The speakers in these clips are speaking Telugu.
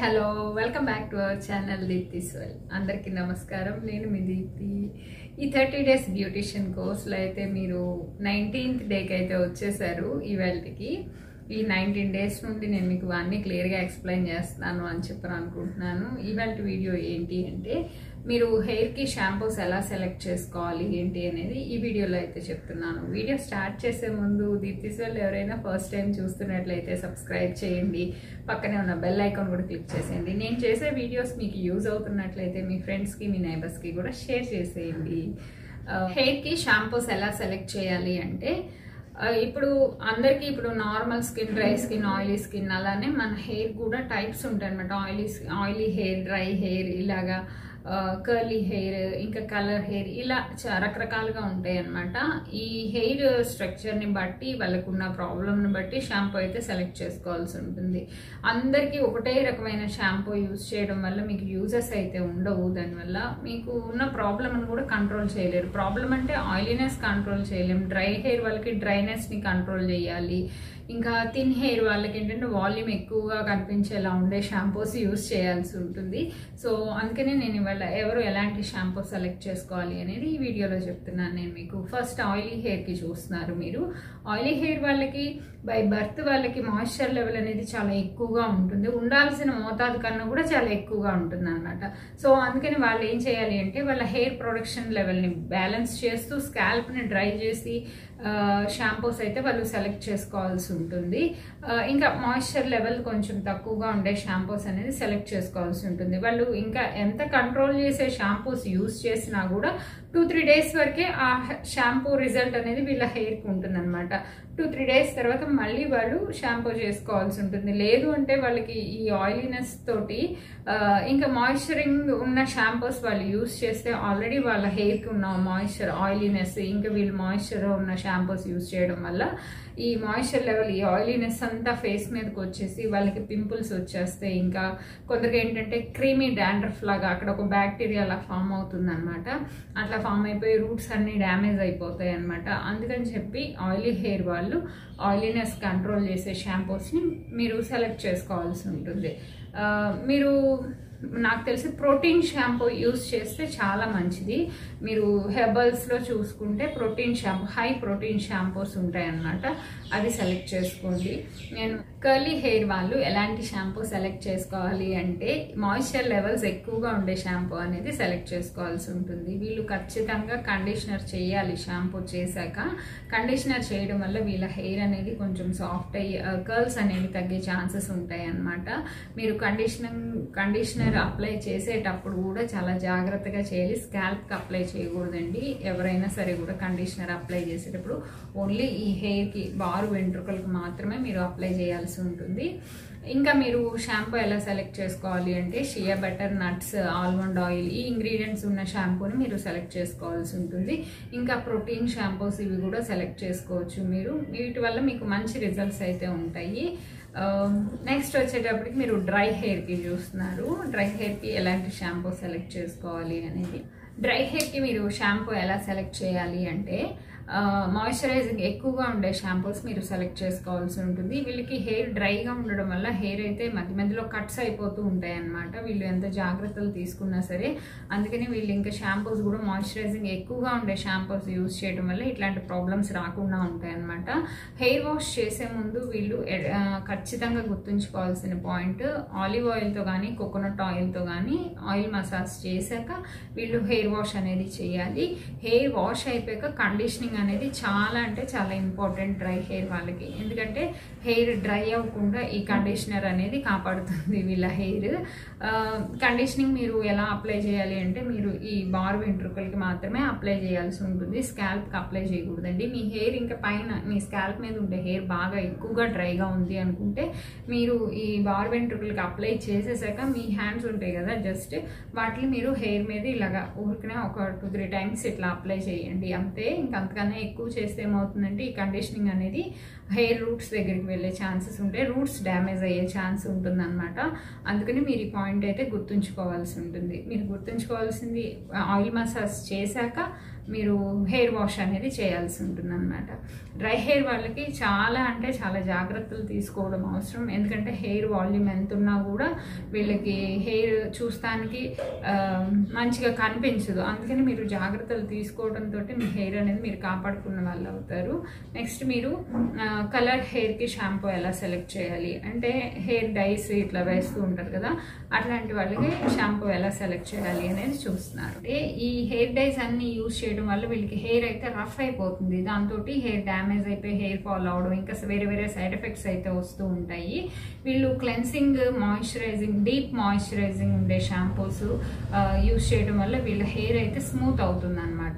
hello welcome back to our channel Deepthi స్వెల్ అందరికీ నమస్కారం నేను మీ దీప్తి ఈ థర్టీ డేస్ బ్యూటిషియన్ కోర్స్లో అయితే మీరు నైన్టీన్త్ డేకి అయితే వచ్చేసారు ఈవేళకి ఈ నైన్టీన్ డేస్ నుండి నేను మీకు అన్నీ క్లియర్గా ఎక్స్ప్లెయిన్ చేస్తాను అని చెప్పని అనుకుంటున్నాను ఇవాళ వీడియో ఏంటి అంటే మీరు హెయిర్కి షాంపూస్ ఎలా సెలెక్ట్ చేసుకోవాలి ఏంటి అనేది ఈ వీడియోలో అయితే చెప్తున్నాను వీడియో స్టార్ట్ చేసే ముందు దీప్తిస్ వాళ్ళు ఎవరైనా ఫస్ట్ టైం చూస్తున్నట్లయితే సబ్స్క్రైబ్ చేయండి పక్కనే ఉన్న బెల్ ఐకాన్ కూడా క్లిక్ చేసేయండి నేను చేసే వీడియోస్ మీకు యూజ్ అవుతున్నట్లయితే మీ ఫ్రెండ్స్కి మీ నైబర్స్కి కూడా షేర్ చేసేయండి హెయిర్కి షాంపూస్ ఎలా సెలెక్ట్ చేయాలి అంటే ఆ, ఇప్పుడు అందరికీ ఇప్పుడు normal skin dry skin oily skin అలానే మన హెయిర్ కూడా టైప్స్ ఉంటాయి అనమాట oily oily hair dry hair ఇలాగా కర్లీ హెయిర్ ఇంకా కలర్ హెయిర్ ఇలా చ- రకరకాలుగా ఉంటాయి అనమాట ఈ హెయిర్ స్ట్రక్చర్ని బట్టి వాళ్ళకున్న ప్రాబ్లమ్ని బట్టి షాంపూ అయితే సెలెక్ట్ చేసుకోవాల్సి ఉంటుంది అందరికీ ఒకటే రకమైన షాంపూ యూజ్ చేయడం వల్ల మీకు యూజెస్ అయితే ఉండవు దానివల్ల మీకు ఉన్న ప్రాబ్లమ్ని కూడా కంట్రోల్ చేయలేరు ప్రాబ్లం అంటే ఆయిలీనెస్ కంట్రోల్ చేయలేం డ్రై హెయిర్ వాళ్ళకి డ్రైనెస్ని కంట్రోల్ చేయాలి ఇంకా థిన్ హెయిర్ వాళ్ళకి ఏంటంటే వాల్యూమ్ ఎక్కువగా కనిపించేలా ఉండే షాంపూస్ యూస్ చేయాల్సి ఉంటుంది సో అందుకనే నేను ఇవాళ ఎవరు ఎలాంటి షాంపూ సెలెక్ట్ చేసుకోవాలి అనేది ఈ వీడియోలో చెప్తున్నాను నేను మీకు ఫస్ట్ ఆయిలీ హెయిర్కి చూస్తున్నారు మీరు ఆయిలీ హెయిర్ వాళ్ళకి బై బర్త్ వాళ్ళకి మాయిశ్చర్ లెవెల్ అనేది చాలా ఎక్కువగా ఉంటుంది ఉండాల్సిన మోతాదు కన్నా కూడా చాలా ఎక్కువగా ఉంటుంది అనమాట సో అందుకని వాళ్ళు ఏం చేయాలి అంటే వాళ్ళ హెయిర్ ప్రొడక్షన్ లెవెల్ని బ్యాలెన్స్ చేస్తూ స్కాల్ప్ని డ్రై చేసి షాంపూస్ అయితే వాళ్ళు సెలెక్ట్ చేసుకోవాల్సి ఉంటుంది ఆ, ఇంకా మాయిశ్చర్ లెవెల్ కొంచెం తక్కువగా ఉండే షాంపూస్ అనేది సెలెక్ట్ చేసుకోవాల్సి ఉంటుంది వాళ్ళు ఇంకా ఎంత కంట్రోల్ చేసే షాంపూస్ యూస్ చేసినా కూడా టూ త్రీ డేస్ వరకే ఆ షాంపూ రిజల్ట్ అనేది వీళ్ళ హెయిర్కి ఉంటుంది అనమాట టూ త్రీ డేస్ తర్వాత మళ్ళీ వాళ్ళు షాంపూ చేసుకోవాల్సి ఉంటుంది లేదు అంటే వాళ్ళకి ఈ ఆయిలీనెస్ తోటి ఆ, ఇంకా మాయిశ్చరింగ్ ఉన్న షాంపూస్ వాళ్ళు యూస్ చేస్తే ఆల్రెడీ వాళ్ళ హెయిర్కి ఉన్న మాయిశ్చర్ ఆయిలీనెస్ ఇంకా వీళ్ళు మాయిశ్చర్ ఉన్న షాంపూస్ యూస్ చేయడం వల్ల ఈ మాయిశ్చర్ లెవెల్ ఈ ఆయిలీనెస్ అంతా ఫేస్ మీదకి వచ్చేసి వాళ్ళకి పింపుల్స్ వచ్చేస్తాయి ఇంకా కొందరికి ఏంటంటే క్రీమీ డాండ్రఫ్ లాగా అక్కడ ఒక బ్యాక్టీరియా అలా ఫామ్ అవుతుంది అనమాట అట్లా ఫామ్ అయిపోయి రూట్స్ అన్ని డ్యామేజ్ అయిపోతాయి అనమాట అందుకని చెప్పి ఆయిలీ హెయిర్ వాళ్ళు ఆయిలీనెస్ కంట్రోల్ చేసే షాంపూస్ని మీరు సెలెక్ట్ చేసుకోవాల్సి ఉంటుంది ఆ, మీరు నాకు తెలిసి ప్రోటీన్ షాంపూ యూస్ చేస్తే చాలా మంచిది మీరు హెర్బల్స్లో చూసుకుంటే protein shampoo high protein shampoos ఉంటాయన్నమాట అది సెలెక్ట్ చేసుకోండి నేను కర్లీ హెయిర్ వాళ్ళు ఎలాంటి షాంపూ సెలెక్ట్ చేసుకోవాలి అంటే మాయిశ్చర్ లెవెల్స్ ఎక్కువగా ఉండే షాంపూ అనేది సెలెక్ట్ చేసుకోవాల్సి ఉంటుంది వీళ్ళు ఖచ్చితంగా కండిషనర్ చేయాలి షాంపూ చేశాక కండిషనర్ చేయడం వల్ల వీళ్ళ హెయిర్ అనేది కొంచెం సాఫ్ట్ అయ్యి కర్ల్స్ అనేవి తగ్గే ఛాన్సెస్ ఉంటాయి అన్నమాట మీరు కండిషనింగ్ కండిషనర్ అప్లై చేసేటప్పుడు కూడా చాలా జాగ్రత్తగా చేయాలి స్కాల్ప్కి అప్లై చేయకూడదండి ఎవరైనా సరే కూడా కండిషనర్ అప్లై చేసేటప్పుడు ఓన్లీ ఈ హెయిర్కి బారు వెంట్రుకలకు మాత్రమే మీరు అప్లై చేయాల్సి ఉంటుంది ఇంకా మీరు షాంపూ ఎలా సెలెక్ట్ చేసుకోవాలి అంటే shea butter nuts almond oil ఈ ఇంగ్రీడియంట్స్ ఉన్న షాంపూని మీరు సెలెక్ట్ చేసుకోవాల్సి ఉంటుంది ఇంకా ప్రోటీన్ షాంపూస్ ఇవి కూడా సెలెక్ట్ చేసుకోవచ్చు మీరు వీటి వల్ల మీకు మంచి రిజల్ట్స్ అయితే ఉంటాయి నెక్స్ట్ వచ్చేటప్పటికి మీరు డ్రై హెయిర్కి చూస్తున్నారు డ్రై హెయిర్కి ఎలాంటి షాంపూ సెలెక్ట్ చేసుకోవాలి అనేది డ్రై హెయిర్కి మీరు షాంపూ ఎలా సెలెక్ట్ చేయాలి అంటే మాయిశ్చరైజింగ్ ఎక్కువగా ఉండే షాంపూస్ మీరు సెలెక్ట్ చేసుకోవాల్సి ఉంటుంది వీళ్ళకి హెయిర్ డ్రైగా ఉండడం వల్ల హెయిర్ అయితే మధ్య మధ్యలో కట్స్ అయిపోతూ ఉంటాయి అన్నమాట వీళ్ళు ఎంత జాగ్రత్తలు తీసుకున్నా సరే అందుకని వీళ్ళు ఇంకా షాంపూస్ కూడా మాయిశ్చరైజింగ్ ఎక్కువగా ఉండే షాంపూస్ యూస్ చేయడం వల్ల ఇట్లాంటి ప్రాబ్లమ్స్ రాకుండా ఉంటాయి అన్నమాట హెయిర్ వాష్ చేసే ముందు వీళ్ళు ఎ- ఆ, ఖచ్చితంగా గుర్తుంచుకోవాల్సిన పాయింట్ ఆలివ్ ఆయిల్తో కానీ కోకోనట్ ఆయిల్తో కానీ ఆయిల్ మసాజ్ చేశాక వీళ్ళు హెయిర్ వాష్ అనేది చేయాలి హెయిర్ వాష్ అయిపోయాక కండిషనింగ్ అనేది చాలా అంటే చాలా ఇంపార్టెంట్ డ్రై హెయిర్ వాళ్ళకి ఎందుకంటే హెయిర్ డ్రై అవ్వకుండా ఈ కండిషనర్ అనేది కాపాడుతుంది వీళ్ళ హెయిర్ కండిషనింగ్ మీరు ఎలా అప్లై చేయాలి అంటే మీరు ఈ బార్ వెంట్రుకలకి మాత్రమే అప్లై చేయాల్సి ఉంటుంది స్కాల్ప్కి అప్లై చేయకూడదండి మీ హెయిర్ ఇంకా పైన మీ స్కాల్ప్ మీద ఉండే హెయిర్ బాగా ఎక్కువగా డ్రైగా ఉంది అనుకుంటే మీరు ఈ బార్ వెంట్రుకలకి అప్లై చేసేసాక మీ హ్యాండ్స్ ఉంటాయి కదా జస్ట్ వాటిని మీరు హెయిర్ మీద ఇలాగా ఊరికనే ఒక టూ త్రీ టైమ్స్ ఇట్లా అప్లై చేయండి అంతే ఇంకా అంతకన్నా ఎక్కువ చేస్తే ఏమవుతుందంటే ఈ కండిషనింగ్ అనేది హెయిర్ రూట్స్ దగ్గరికి వెళ్ళే ఛాన్సెస్ ఉంటాయి రూట్స్ డ్యామేజ్ అయ్యే ఛాన్స్ ఉంటుందన్నమాట అందుకని మీరు ఈ పాయింట్ అయితే గుర్తుంచుకోవాల్సి ఉంటుంది మీరు గుర్తుంచుకోవాల్సింది ఆయిల్ మసాజ్ చేశాక మీరు హెయిర్ వాష్ అనేది చేయాల్సి ఉంటుంది అనమాట డ్రై హెయిర్ వాళ్ళకి చాలా అంటే చాలా జాగ్రత్తలు తీసుకోవడం అవసరం ఎందుకంటే హెయిర్ వాల్యూమ్ ఎంత ఉన్నా కూడా వీళ్ళకి హెయిర్ చూస్తానికి ఆ, మంచిగా కనిపించదు అందుకని మీరు జాగ్రత్తలు తీసుకోవడంతో మీ హెయిర్ అనేది మీరు కాపాడుకున్న వాళ్ళు అవుతారు నెక్స్ట్ మీరు కలర్ హెయిర్కి షాంపూ ఎలా సెలెక్ట్ చేయాలి అంటే హెయిర్ డైస్ ఇట్లా వేస్తూ ఉంటారు కదా అట్లాంటి వాళ్ళకి షాంపూ ఎలా సెలెక్ట్ చేయాలి అనేది చూస్తున్నారు అంటే ఈ హెయిర్ డైస్ అన్ని యూజ్ చేయడం వల్ల వీళ్ళకి హెయిర్ అయితే రఫ్ అయిపోతుంది దాంతో హెయిర్ డ్యామేజ్ అయిపోయి హెయిర్ ఫాల్ అవడం ఇంకా వేరే వేరే సైడ్ ఎఫెక్ట్స్ అయితే వస్తూ ఉంటాయి వీళ్ళు క్లెన్సింగ్ మాయిశ్చరైజింగ్ డీప్ మాయిశ్చరైజింగ్ ఉండే షాంపూస్ యూజ్ చేయడం వల్ల వీళ్ళ హెయిర్ అయితే స్మూత్ అవుతుంది అనమాట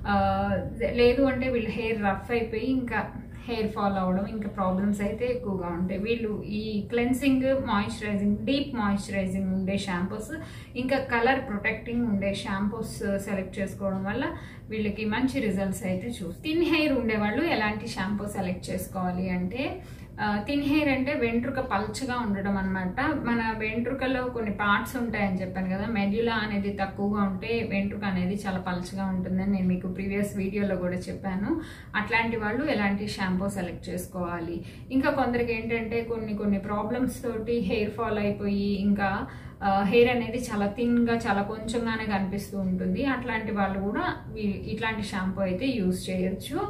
లేదు అంటే వీళ్ళ హెయిర్ రఫ్ అయిపోయి ఇంకా హెయిర్ ఫాల్ అవడం ఇంకా ప్రాబ్లమ్స్ అయితే ఎక్కువగా ఉంటాయి వీళ్ళు ఈ క్లెన్సింగ్ మాయిశ్చరైజింగ్ డీప్ మాయిశ్చరైజింగ్ ఉండే షాంపూస్ ఇంకా కలర్ ప్రొటెక్టింగ్ ఉండే షాంపూస్ సెలెక్ట్ చేసుకోవడం వల్ల వీళ్ళకి మంచి రిజల్ట్స్ అయితే చూ థిన్ హెయిర్ ఉండేవాళ్ళు ఎలాంటి షాంపూ సెలెక్ట్ చేసుకోవాలి అంటే థిన్ హెయిర్ అంటే వెంట్రుక పల్చగా ఉండడం అనమాట మన వెంట్రుకలో కొన్ని పార్ట్స్ ఉంటాయని చెప్పాను కదా మెడ్యులా అనేది తక్కువగా ఉంటే వెంట్రుక అనేది చాలా పల్చగా ఉంటుందని నేను మీకు ప్రీవియస్ వీడియోలో కూడా చెప్పాను అట్లాంటి వాళ్ళు ఎలాంటి షాంపూ సెలెక్ట్ చేసుకోవాలి ఇంకా కొందరికి ఏంటంటే కొన్ని కొన్ని ప్రాబ్లమ్స్ తోటి హెయిర్ ఫాల్ అయిపోయి ఇంకా హెయిర్ అనేది చాలా థిన్గా చాలా కొంచెంగానే కనిపిస్తూ ఉంటుంది అట్లాంటి వాళ్ళు కూడా వీ- ఇట్లాంటి షాంపూ అయితే యూజ్ చేయొచ్చు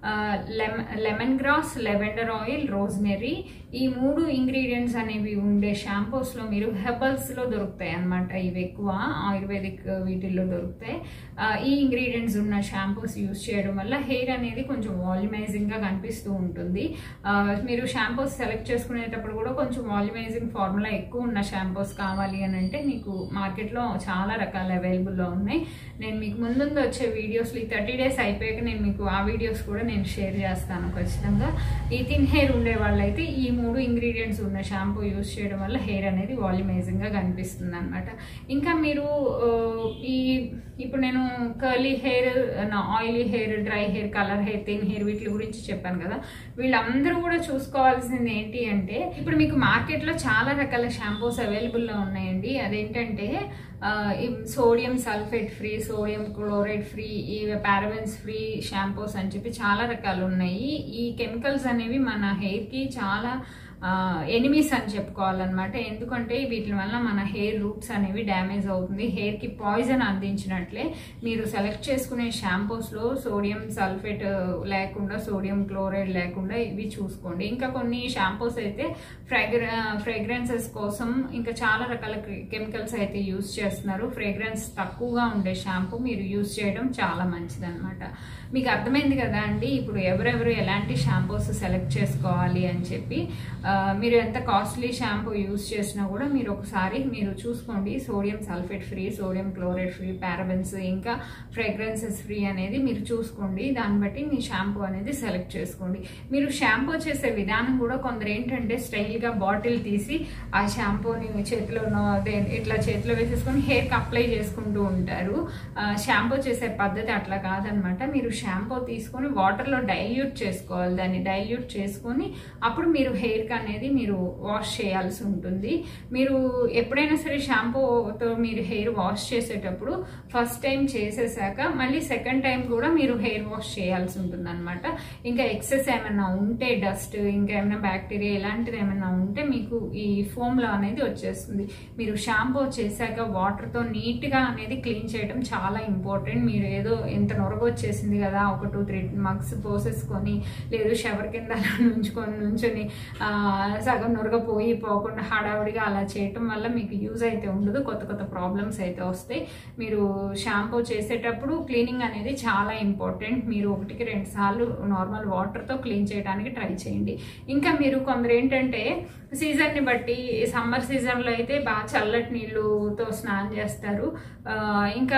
lemon lemon grass lavender oil rosemary ఈ మూడు ఇంగ్రీడియంట్స్ అనేవి ఉండే షాంపూస్లో మీరు హెర్బల్స్లో దొరుకుతాయి అన్నమాట ఇవి ఎక్కువ ఆయుర్వేదిక్ వీటిల్లో దొరుకుతాయి ఆ, ఈ ఇంగ్రీడియంట్స్ ఉన్న షాంపూస్ యూజ్ చేయడం వల్ల హెయిర్ అనేది కొంచెం వాల్యుమైజింగ్గా కనిపిస్తూ ఉంటుంది ఆ, మీరు షాంపూస్ సెలెక్ట్ చేసుకునేటప్పుడు కూడా కొంచెం వాల్యుమైజింగ్ ఫార్ములా ఎక్కువ ఉన్న షాంపూస్ కావాలి అని అంటే మీకు మార్కెట్లో చాలా రకాల అవైలబుల్లో ఉన్నాయి నేను మీకు ముందు వచ్చే వీడియోస్లో ఈ థర్టీ డేస్ అయిపోయాక నేను మీకు ఆ వీడియోస్ కూడా నేను షేర్ చేస్తాను ఖచ్చితంగా ఈ థిన్ హెయిర్ ఉండే వాళ్ళైతే ఈ మూడు ఇంగ్రీడియంట్స్ ఉన్న షాంపూ యూస్ చేయడం వల్ల హెయిర్ అనేది వాల్యుమైజింగ్గా కనిపిస్తుంది అనమాట ఇంకా మీరు ఆ, ఈ ఇప్పుడు నేను curly hair oily hair dry hair colour hair thin hair వీటి గురించి చెప్పాను కదా వీళ్ళందరూ కూడా చూసుకోవాల్సింది ఏంటి అంటే ఇప్పుడు మీకు మార్కెట్లో చాలా రకాల షాంపూస్ అవైలబుల్లో ఉన్నాయండి అదేంటంటే ఆ, ఈ sodium sulphate free sodium chloride free ఈ పారబెన్స్ ఫ్రీ షాంపూస్ అని చెప్పి చాలా రకాలు ఉన్నాయి ఈ కెమికల్స్ అనేవి మన హెయిర్కి చాలా ఎనిమీస్ అని చెప్పుకోవాలన్నమాట ఎందుకంటే వీటి వల్ల మన హెయిర్ రూట్స్ అనేవి డ్యామేజ్ అవుతుంది హెయిర్కి పాయిజన్ అందించినట్లే మీరు సెలెక్ట్ చేసుకునే షాంపూస్లో సోడియం సల్ఫేట్ లేకుండా సోడియం క్లోరైడ్ లేకుండా ఇవి చూసుకోండి ఇంకా కొన్ని షాంపూస్ అయితే ఫ్రాగ్ర ఫ్రేగ్రెన్సెస్ కోసం ఇంకా చాలా రకాల కెమికల్స్ అయితే యూస్ చేస్తున్నారు ఫ్రేగ్రెన్స్ తక్కువగా ఉండే షాంపూ మీరు యూస్ చేయడం చాలా మంచిది మీకు అర్థమైంది కదా అండి ఇప్పుడు ఎవరెవరు ఎలాంటి షాంపూస్ సెలెక్ట్ చేసుకోవాలి అని చెప్పి ఆ, మీరు ఎంత కాస్ట్లీ షాంపూ యూస్ చేసినా కూడా మీరు ఒకసారి మీరు చూసుకోండి sodium sulphate free sodium chloride free parabens ఇంకా ఫ్రేగ్రెన్సెస్ ఫ్రీ అనేది మీరు చూసుకోండి దాన్ని బట్టి మీ షాంపూ అనేది సెలెక్ట్ చేసుకోండి మీరు షాంపూ చేసే విధానం కూడా కొందరు ఏంటంటే స్టైల్గా బాటిల్ తీసి ఆ షాంపూని చేతిలోనో అదే ఇట్లా చేతిలో వేసేసుకొని హెయిర్కి అప్లై చేసుకుంటూ ఉంటారు ఆ, షాంపూ చేసే పద్ధతి అట్లా కాదనమాట మీరు షాంపూ తీసుకొని వాటర్లో డైల్యూట్ చేసుకోవాలి దాన్ని డైల్యూట్ చేసుకొని అప్పుడు మీరు హెయిర్కి అనేది మీరు వాష్ చేయాల్సి ఉంటుంది మీరు ఎప్పుడైనా సరే షాంపూతో మీరు హెయిర్ వాష్ చేసేటప్పుడు ఫస్ట్ టైం చేసేసాక మళ్ళీ సెకండ్ టైం కూడా మీరు హెయిర్ వాష్ చేయాల్సి ఉంటుంది అనమాట ఇంకా ఎక్సెస్ ఏమైనా ఉంటే డస్ట్ ఇంకా ఏమైనా బ్యాక్టీరియా ఇలాంటిది ఏమైనా ఉంటే మీకు ఈ ఫోమ్లో అనేది వచ్చేస్తుంది మీరు షాంపూ చేశాక వాటర్తో నీట్గా అనేది క్లీన్ చేయడం చాలా ఇంపార్టెంట్ మీరు ఏదో ఇంత నొరగ వచ్చేసింది కదా ఒక టూ త్రీ మగ్స్ పోసేసుకొని లేదు షవర్ కింద అలా నుంచుకొని నుంచొని ఆ, సగం నొరగ పోయి పోకుండా హడావుడిగా అలా చేయటం వల్ల మీకు యూజ్ అయితే ఉండదు కొత్త కొత్త ప్రాబ్లమ్స్ అయితే వస్తాయి మీరు షాంపూ చేసేటప్పుడు క్లీనింగ్ అనేది చాలా ఇంపార్టెంట్ మీరు ఒకటికి రెండు సార్లు నార్మల్ వాటర్తో క్లీన్ చేయడానికి ట్రై చేయండి ఇంకా మీరు కొందరు ఏంటంటే సీజన్ని బట్టి సమ్మర్ సీజన్లో అయితే బాగా చల్లటి నీళ్ళుతో స్నానం చేస్తారు ఆ, ఇంకా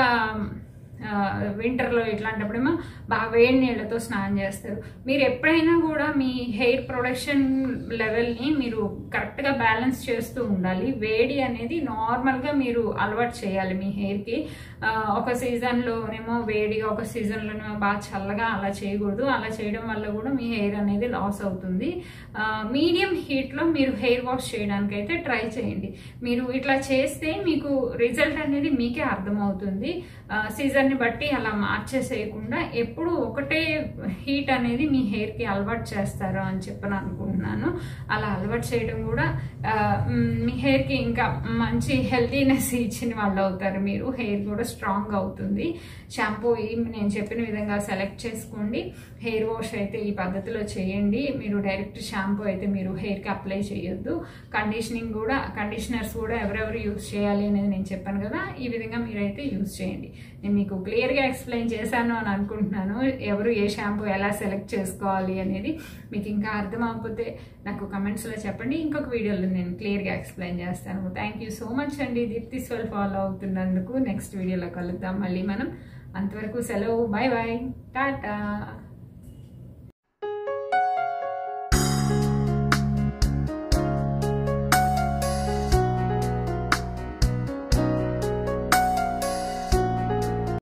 ఆ, వింటర్లో ఇట్లాంటప్పుడేమో బాగా వేడి నీళ్ళతో స్నానం చేస్తారు మీరు ఎప్పుడైనా కూడా మీ హెయిర్ ప్రొడక్షన్ లెవెల్ని మీరు కరెక్ట్గా బ్యాలెన్స్ చేస్తూ ఉండాలి వేడి అనేది నార్మల్గా మీరు అలవాటు చేయాలి మీ హెయిర్కి ఆ, ఒక సీజన్లోనేమో వేడిగా ఒక సీజన్లోనేమో బాగా చల్లగా అలా చేయకూడదు అలా చేయడం వల్ల కూడా మీ హెయిర్ అనేది లాస్ అవుతుంది మీడియం హీట్లో మీరు హెయిర్ వాష్ చేయడానికి అయితే ట్రై చేయండి మీరు ఇట్లా చేస్తే మీకు రిజల్ట్ అనేది మీకే అర్థమవుతుంది సీజన్ని బట్టి అలా మార్చేసేయకుండా ఎప్పుడు ఒకటే హీట్ అనేది మీ హెయిర్కి అలవాటు చేస్తారు అని చెప్పని అనుకుంటున్నాను అలా అలవాటు చేయడం కూడా ఆ, మ్, మీ హెయిర్కి ఇంకా మంచి హెల్తీనెస్ ఇచ్చిన వాళ్ళు అవుతారు మీరు హెయిర్ కూడా స్ట్రాంగ్ అవుతుంది షాంపూ నేను చెప్పిన విధంగా సెలెక్ట్ చేసుకోండి హెయిర్ వాష్ అయితే ఈ పద్ధతిలో చేయండి మీరు డైరెక్ట్ షాంపూ అయితే మీరు హెయిర్కి అప్లై చేయొద్దు కండిషనింగ్ కూడా కండిషనర్స్ కూడా ఎవరెవరు యూస్ చేయాలి అనేది నేను చెప్పాను కదా ఈ విధంగా మీరైతే యూస్ చేయండి నేను మీకు క్లియర్గా ఎక్స్ప్లెయిన్ చేశాను అని అనుకుంటున్నాను ఎవరు ఏ షాంపూ ఎలా సెలెక్ట్ చేసుకోవాలి అనేది మీకు ఇంకా అర్థం అవ్వకపోతే నాకు కమెంట్స్లో చెప్పండి ఇంకొక వీడియోలో నేను క్లియర్గా ఎక్స్ప్లెయిన్ చేస్తాను థ్యాంక్ యూ సో మచ్ అండి దీప్తి స్వెల్ ఫాలో అవుతున్నందుకు నెక్స్ట్ వీడియోలో కలుద్దాం మళ్ళీ మనం అంతవరకు సెలవు బాయ్ బాయ్ టాటా